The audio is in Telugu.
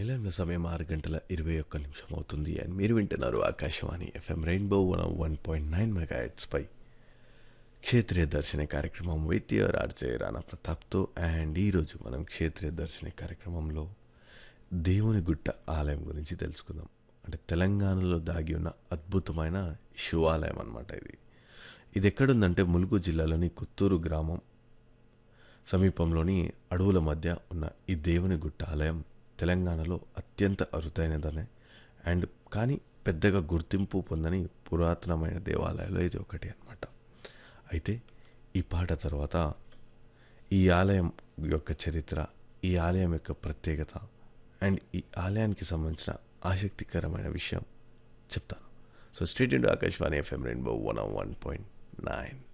నిలయంలో సమయం ఆరు గంటల ఇరవై ఒక్క నిమిషం అవుతుంది అండ్ మీరు వింటున్నారు ఆకాశవాణి FM rainbow one one point nine mega పై క్షేత్రీయ దర్శన కార్యక్రమం వైద్య ఆర్జే రాణా ప్రతాప్తో అండ్ ఈరోజు మనం క్షేత్రీయ దర్శన కార్యక్రమంలో దేవుని గుట్ట ఆలయం గురించి తెలుసుకుందాం అంటే తెలంగాణలో దాగి ఉన్న అద్భుతమైన శివాలయం అన్నమాట ఇది ఇది ఎక్కడుందంటే ములుగు జిల్లాలోని కొత్తూరు గ్రామం సమీపంలోని అడవుల మధ్య ఉన్న ఈ దేవుని గుట్ట ఆలయం తెలంగాణలో అత్యంత అరుదైనదనే అండ్ కానీ పెద్దగా గుర్తింపు పొందని పురాతనమైన దేవాలయాలు ఇది ఒకటి అన్నమాట అయితే ఈ పాట తర్వాత ఈ ఆలయం యొక్క చరిత్ర ఈ ఆలయం యొక్క ప్రత్యేకత అండ్ ఈ ఆలయానికి సంబంధించిన ఆసక్తికరమైన విషయం చెప్తాను సో స్ట్రీట్ ఇంటూ ఆకాశవాణి FM rainbow one one point nine